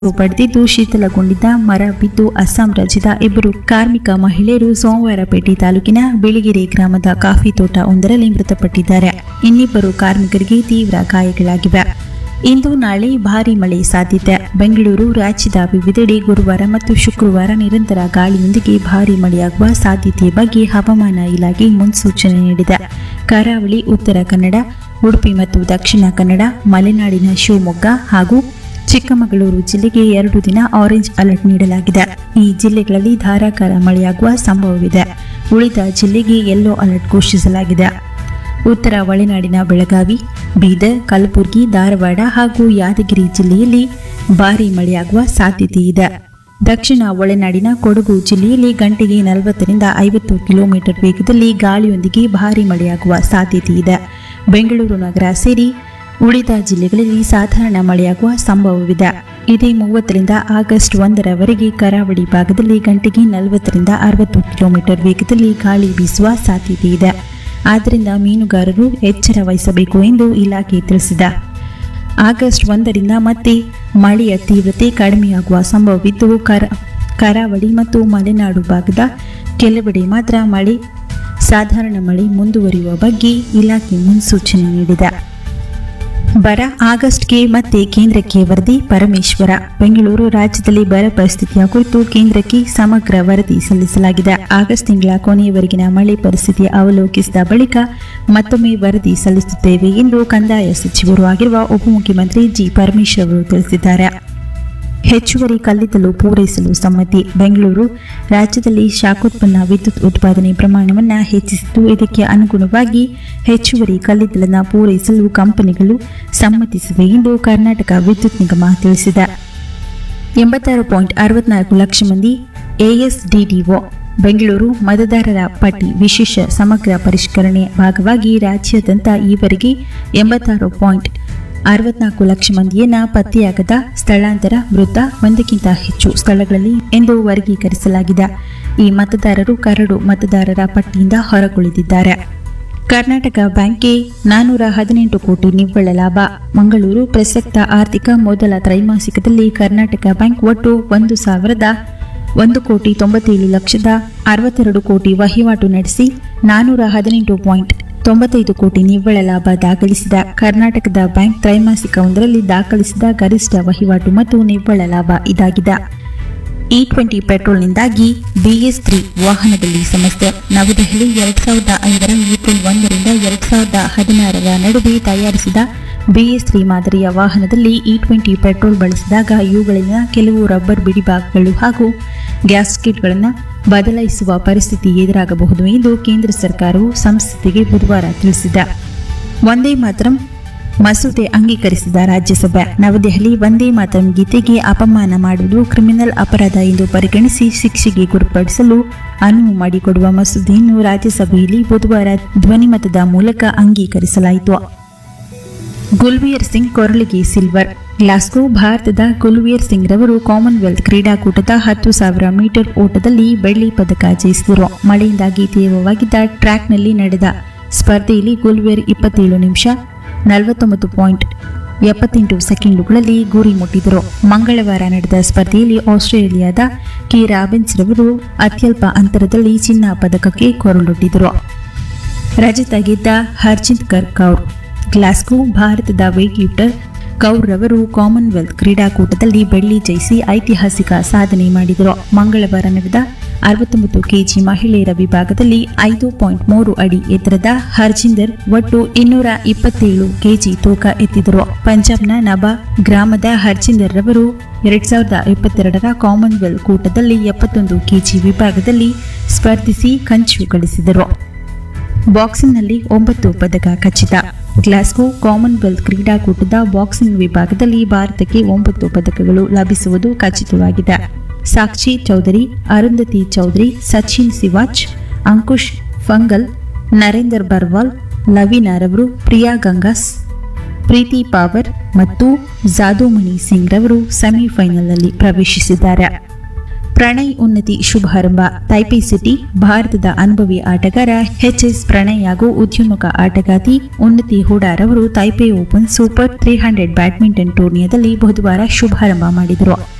ಪಡೆದಿದ್ದು ಶೀತಲಗೊಂಡಿದ್ದ ಮರ ಬಿದ್ದು ಅಸ್ಸಾಂ ರಾಜ್ಯದ ಇಬ್ಬರು ಕಾರ್ಮಿಕ ಮಹಿಳೆಯರು ಸೋಮವಾರಪೇಟೆ ತಾಲೂಕಿನ ಬಿಳಿಗೆರೆ ಗ್ರಾಮದ ಕಾಫಿ ತೋಟ ಒಂದರಲ್ಲಿ ಮೃತಪಟ್ಟಿದ್ದಾರೆ ಇನ್ನಿಬ್ಬರು ಕಾರ್ಮಿಕರಿಗೆ ತೀವ್ರ ಗಾಯಗಳಾಗಿವೆ ಇಂದು ನಾಳೆ ಭಾರೀ ಮಳೆ ಸಾಧ್ಯತೆ ಬೆಂಗಳೂರು ರಾಜ್ಯದ ವಿವಿಧೆಡೆ ಗುರುವಾರ ಮತ್ತು ಶುಕ್ರವಾರ ನಿರಂತರ ಗಾಳಿಯೊಂದಿಗೆ ಭಾರೀ ಮಳೆಯಾಗುವ ಸಾಧ್ಯತೆಯ ಬಗ್ಗೆ ಹವಾಮಾನ ಇಲಾಖೆ ಮುನ್ಸೂಚನೆ ನೀಡಿದೆ ಕರಾವಳಿ ಉತ್ತರ ಕನ್ನಡ ಉಡುಪಿ ಮತ್ತು ದಕ್ಷಿಣ ಕನ್ನಡ ಮಲೆನಾಡಿನ ಶಿವಮೊಗ್ಗ ಹಾಗೂ ಚಿಕ್ಕಮಗಳೂರು ಜಿಲ್ಲೆಗೆ ಎರಡು ದಿನ ಆರೆಂಜ್ ಅಲರ್ಟ್ ನೀಡಲಾಗಿದೆ ಈ ಜಿಲ್ಲೆಗಳಲ್ಲಿ ಧಾರಾಕಾರ ಮಳೆಯಾಗುವ ಸಂಭವವಿದೆ ಉಳಿದ ಜಿಲ್ಲೆಗೆ ಯೆಲ್ಲೋ ಅಲರ್ಟ್ ಘೋಷಿಸಲಾಗಿದೆ ಉತ್ತರ ಒಳನಾಡಿನ ಬೆಳಗಾವಿ ಬೀದರ್ ಕಲಬುರಗಿ ಧಾರವಾಡ ಹಾಗೂ ಯಾದಗಿರಿ ಜಿಲ್ಲೆಯಲ್ಲಿ ಭಾರೀ ಮಳೆಯಾಗುವ ಸಾಧ್ಯತೆ ಇದೆ ದಕ್ಷಿಣ ಒಳನಾಡಿನ ಕೊಡಗು ಜಿಲ್ಲೆಯಲ್ಲಿ ಗಂಟೆಗೆ ನಲವತ್ತರಿಂದ ಐವತ್ತು ಕಿಲೋಮೀಟರ್ ವೇಗದಲ್ಲಿ ಗಾಳಿಯೊಂದಿಗೆ ಭಾರೀ ಮಳೆಯಾಗುವ ಸಾಧ್ಯತೆ ಇದೆ ಬೆಂಗಳೂರು ನಗರ ಸೇರಿ ಉಳಿದ ಜಿಲ್ಲೆಗಳಲ್ಲಿ ಸಾಧಾರಣ ಮಳೆಯಾಗುವ ಸಂಭವವಿದೆ ಇದೇ ಮೂವತ್ತರಿಂದ ಆಗಸ್ಟ್ ಒಂದರವರೆಗೆ ಕರಾವಳಿ ಭಾಗದಲ್ಲಿ ಗಂಟೆಗೆ ನಲವತ್ತರಿಂದ ಅರವತ್ತು ಕಿಲೋಮೀಟರ್ ವೇಗದಲ್ಲಿ ಗಾಳಿ ಬೀಸುವ ಸಾಧ್ಯತೆ ಇದೆ ಆದ್ದರಿಂದ ಮೀನುಗಾರರು ಎಚ್ಚರ ವಹಿಸಬೇಕು ಎಂದು ಇಲಾಖೆ ತಿಳಿಸಿದೆ ಆಗಸ್ಟ್ ಒಂದರಿಂದ ಮತ್ತೆ ಮಳೆಯ ತೀವ್ರತೆ ಕಡಿಮೆಯಾಗುವ ಸಂಭವವಿದ್ದು ಕರ ಕರಾವಳಿ ಮತ್ತು ಮಲೆನಾಡು ಭಾಗದ ಕೆಲವೆಡೆ ಮಾತ್ರ ಮಳೆ ಸಾಧಾರಣ ಮಳೆ ಮುಂದುವರಿಯುವ ಬಗ್ಗೆ ಇಲಾಖೆ ಮುನ್ಸೂಚನೆ ನೀಡಿದೆ ಬರ ಆಗಸ್ಟ್ಗೆ ಮತ್ತೆ ಕೇಂದ್ರಕ್ಕೆ ವರದಿ ಪರಮೇಶ್ವರ ಬೆಂಗಳೂರು ರಾಜ್ಯದಲ್ಲಿ ಬರ ಪರಿಸ್ಥಿತಿಯ ಕುರಿತು ಕೇಂದ್ರಕ್ಕೆ ಸಮಗ್ರ ವರದಿ ಸಲ್ಲಿಸಲಾಗಿದೆ ಆಗಸ್ಟ್ ತಿಂಗಳ ಕೊನೆಯವರೆಗಿನ ಮಳೆ ಪರಿಸ್ಥಿತಿ ಅವಲೋಕಿಸಿದ ಬಳಿಕ ಮತ್ತೊಮ್ಮೆ ವರದಿ ಸಲ್ಲಿಸುತ್ತೇವೆ ಎಂದು ಕಂದಾಯ ಸಚಿವರು ಆಗಿರುವ ಉಪಮುಖ್ಯಮಂತ್ರಿ ಜಿ ಪರಮೇಶ್ವರ್ ಅವರು ತಿಳಿಸಿದ್ದಾರೆ ಹೆಚ್ಚುವರಿ ಕಲ್ಲಿದ್ದಲು ಪೂರೈಸಲು ಸಮ್ಮತಿ ಬೆಂಗಳೂರು ರಾಜ್ಯದಲ್ಲಿ ಶಾಖೋತ್ಪನ್ನ ವಿದ್ಯುತ್ ಉತ್ಪಾದನೆ ಪ್ರಮಾಣವನ್ನು ಹೆಚ್ಚಿಸಿದ್ದು ಇದಕ್ಕೆ ಅನುಗುಣವಾಗಿ ಹೆಚ್ಚುವರಿ ಕಲ್ಲಿದ್ದಲನ್ನು ಪೂರೈಸಲು ಕಂಪನಿಗಳು ಸಮ್ಮತಿಸಿವೆ ಎಂದು ಕರ್ನಾಟಕ ವಿದ್ಯುತ್ ನಿಗಮ ತಿಳಿಸಿದೆ ಎಂಬತ್ತಾರು ಪಾಯಿಂಟ್ ಅರವತ್ನಾಲ್ಕು ಲಕ್ಷ ಮಂದಿ ಎಎಸ್ಡಿಡಿಒ ಬೆಂಗಳೂರು ಮತದಾರರ ಪಟ್ಟಿ ವಿಶೇಷ ಸಮಗ್ರ ಪರಿಷ್ಕರಣೆ ಭಾಗವಾಗಿ ರಾಜ್ಯಾದ್ಯಂತ ಈವರೆಗೆ ಎಂಬತ್ತಾರು ಪಾಯಿಂಟ್ ಅರವತ್ನಾಲ್ಕು ಲಕ್ಷ ಮಂದಿಯನ್ನ ಪತ್ತೆಯಾಗದ ಸ್ಥಳಾಂತರ ಮೃತ ಒಂದಕ್ಕಿಂತ ಹೆಚ್ಚು ಸ್ಥಳಗಳಲ್ಲಿ ಎಂದು ವರ್ಗೀಕರಿಸಲಾಗಿದೆ ಈ ಮತದಾರರು ಕರಡು ಮತದಾರರ ಪಟ್ಟಿಯಿಂದ ಹೊರಗುಳಿದಿದ್ದಾರೆ ಕರ್ನಾಟಕ ಬ್ಯಾಂಕ್ಗೆ ನಾನೂರ ಹದಿನೆಂಟು ಕೋಟಿ ನಿವ್ವಳ ಲಾಭ ಮಂಗಳೂರು ಪ್ರಸಕ್ತ ಆರ್ಥಿಕ ಮೊದಲ ತ್ರೈಮಾಸಿಕದಲ್ಲಿ ಕರ್ನಾಟಕ ಬ್ಯಾಂಕ್ ಒಟ್ಟು ಒಂದು ಸಾವಿರದ ಒಂದು ಕೋಟಿ ತೊಂಬತ್ತೇಳು ಲಕ್ಷದ ಅರವತ್ತೆರಡು ಕೋಟಿ ವಹಿವಾಟು ನಡೆಸಿ ನಾನೂರ ಹದಿನೆಂಟು ಪಾಯಿಂಟ್ ತೊಂಬತ್ತೈದು ಕೋಟಿ ನಿವ್ವಳ ಲಾಭ ದಾಖಲಿಸಿದ ಕರ್ನಾಟಕದ ಬ್ಯಾಂಕ್ ತ್ರೈಮಾಸಿಕ ಒಂದರಲ್ಲಿ ದಾಖಲಿಸಿದ ಗರಿಷ್ಠ ವಹಿವಾಟು ಮತ್ತು ನಿವ್ವಳ ಲಾಭ ಇದಾಗಿದೆ ಇ ಟ್ವೆಂಟಿ ಪೆಟ್ರೋಲ್ನಿಂದಾಗಿ ಬಿಎಸ್ ತ್ರೀ ವಾಹನದಲ್ಲಿ ಸಮಸ್ಯೆ ನವದೆಹಲಿ ಎರಡ್ ಸಾವಿರದ ಐದರ ಏಪ್ರಿಲ್ ಒಂದರಿಂದ ಎರಡ್ ಸಾವಿರದ ಹದಿನಾರರ ನಡುವೆ ತಯಾರಿಸಿದ ಬಿಎಸ್ ತ್ರೀ ಮಾದರಿಯ ವಾಹನದಲ್ಲಿ ಇ ಟ್ವೆಂಟಿ ಪೆಟ್ರೋಲ್ ಬಳಸಿದಾಗ ಇವುಗಳಲ್ಲಿನ ಕೆಲವು ರಬ್ಬರ್ ಬಿಡಿಭಾಗಗಳು ಹಾಗೂ ಗ್ಯಾಸ್ಕೆಟ್ಗಳನ್ನು ಬದಲಾಯಿಸುವ ಪರಿಸ್ಥಿತಿ ಎದುರಾಗಬಹುದು ಎಂದು ಕೇಂದ್ರ ಸರ್ಕಾರವು ಸಂಸತ್ತಿಗೆ ಬುಧವಾರ ತಿಳಿಸಿದೆ ಒಂದೇ ಮಾತರಂ ಮಸೂದೆ ಅಂಗೀಕರಿಸಿದ ರಾಜ್ಯಸಭೆ ನವದೆಹಲಿ ಒಂದೇ ಮಾತರಂ ಗೀತೆಗೆ ಅಪಮಾನ ಮಾಡುವುದು ಕ್ರಿಮಿನಲ್ ಅಪರಾಧ ಎಂದು ಪರಿಗಣಿಸಿ ಶಿಕ್ಷೆಗೆ ಗುರುಪಡಿಸಲು ಅನುವು ಮಾಡಿಕೊಡುವ ಮಸೂದೆಯನ್ನು ರಾಜ್ಯಸಭೆಯಲ್ಲಿ ಬುಧವಾರ ಧ್ವನಿಮತದ ಮೂಲಕ ಅಂಗೀಕರಿಸಲಾಯಿತು ಗುಲ್ವೀರ್ ಸಿಂಗ್ ಕೊರಳಿಗೆ ಸಿಲ್ವರ್ ಗ್ಲಾಸ್ಗೋ ಭಾರತದ ಗುಲ್ವೀರ್ ಸಿಂಗ್ ರವರು ಕಾಮನ್ವೆಲ್ತ್ ಕ್ರೀಡಾಕೂಟದ ಹತ್ತು ಸಾವಿರ ಮೀಟರ್ ಓಟದಲ್ಲಿ ಬೆಳ್ಳಿ ಪದಕ ಜಯಿಸಿದರು ಮಳೆಯಿಂದಾಗಿ ತೀವ್ರವಾಗಿದ್ದ ಟ್ರ್ಯಾಕ್ನಲ್ಲಿ ನಡೆದ ಸ್ಪರ್ಧೆಯಲ್ಲಿ ಗುಲ್ವೇರ್ ಇಪ್ಪತ್ತೇಳು ನಿಮಿಷ ನಲವತ್ತೊಂಬತ್ತು ಪಾಯಿಂಟ್ ಎಪ್ಪತ್ತೆಂಟು ಸೆಕೆಂಡುಗಳಲ್ಲಿ ಗುರಿ ಮುಟ್ಟಿದರು ಮಂಗಳವಾರ ನಡೆದ ಸ್ಪರ್ಧೆಯಲ್ಲಿ ಆಸ್ಟ್ರೇಲಿಯಾದ ಕೆ ರಾಬಿನ್ಸ್ ರವರು ಅತ್ಯಲ್ಪ ಅಂತರದಲ್ಲಿ ಚಿನ್ನ ಪದಕಕ್ಕೆ ಕೊರಳೊಡ್ಡಿದರು ರಜತ ಗೆದ್ದ ಹರ್ಜಿತ್ ಕರ್ ಕೌರ್ ಗ್ಲಾಸ್ಗೋ ಭಾರತದ ವೇಟ್ ಲಿಫ್ಟರ್ ಕೌರ್ ರವರು ಕಾಮನ್ವೆಲ್ತ್ ಕ್ರೀಡಾಕೂಟದಲ್ಲಿ ಬೆಳ್ಳಿ ಜಯಿಸಿ ಐತಿಹಾಸಿಕ ಸಾಧನೆ ಮಾಡಿದರು ಮಂಗಳವಾರ ನಡೆದ ಅರವತ್ತೊಂಬತ್ತು ಕೆಜಿ ಮಹಿಳೆಯರ ವಿಭಾಗದಲ್ಲಿ ಐದು ಪಾಯಿಂಟ್ ಮೂರು ಅಡಿ ಎತ್ತರದ ಹರ್ಜಿಂದರ್ ಒಟ್ಟು ಇನ್ನೂರ ಇಪ್ಪತ್ತೇಳು ಕೆಜಿ ತೂಕ ಎತ್ತಿದರು ಪಂಜಾಬ್ನ ನಬಾ ಗ್ರಾಮದ ಹರ್ಜಿಂದರ್ ರವರು ಎರಡ್ ಸಾವಿರದ ಇಪ್ಪತ್ತೆರಡರ ಕಾಮನ್ವೆಲ್ತ್ ಕೂಟದಲ್ಲಿ ಎಪ್ಪತ್ತೊಂದು ಕೆಜಿ ವಿಭಾಗದಲ್ಲಿ ಸ್ಪರ್ಧಿಸಿ ಕಂಚು ಗಳಿಸಿದರು ಬಾಕ್ಸಿಂಗ್ನಲ್ಲಿ ಒಂಬತ್ತು ಪದಕ ಖಚಿತ ಗ್ಲಾಸ್ಗೋ ಕಾಮನ್ವೆಲ್ತ್ ಕ್ರೀಡಾಕೂಟದ ಬಾಕ್ಸಿಂಗ್ ವಿಭಾಗದಲ್ಲಿ ಭಾರತಕ್ಕೆ ಒಂಬತ್ತು ಪದಕಗಳು ಲಭಿಸುವುದು ಖಚಿತವಾಗಿದೆ ಸಾಕ್ಷಿ ಚೌಧರಿ ಅರುಂಧತಿ ಚೌಧರಿ ಸಚಿನ್ ಸಿವಾಚ್ ಅಂಕುಶ್ ಫಂಗಲ್ ನರೇಂದರ್ ಬರ್ವಾಲ್ ಲವೀನಾರವರು ಪ್ರಿಯಾ ಗಂಗಾಸ್ ಪ್ರೀತಿ ಪಾವರ್ ಮತ್ತು ಜಾದೂಮಣಿ ಸಿಂಗ್ ರವರು ಸೆಮಿಫೈನಲ್ನಲ್ಲಿ ಪ್ರವೇಶಿಸಿದ್ದಾರೆ ಪ್ರಣಯ್ ಉನ್ನತಿ ಶುಭಾರಂಭ ತೈಪೆ ಸಿಟಿ ಭಾರತದ ಅನುಭವಿ ಆಟಗಾರ ಎಚ್ ಎಸ್ ಪ್ರಣಯ್ ಹಾಗೂ ಉದ್ಯೋನ್ಮುಖ ಆಟಗಾತಿ ಉನ್ನತಿ ಹುಡಾರ್ ಅವರು Taipei open super three hundred badminton ಟೂರ್ನಿಯಲ್ಲಿ ಬುಧವಾರ ಶುಭಾರಂಭ ಮಾಡಿದರು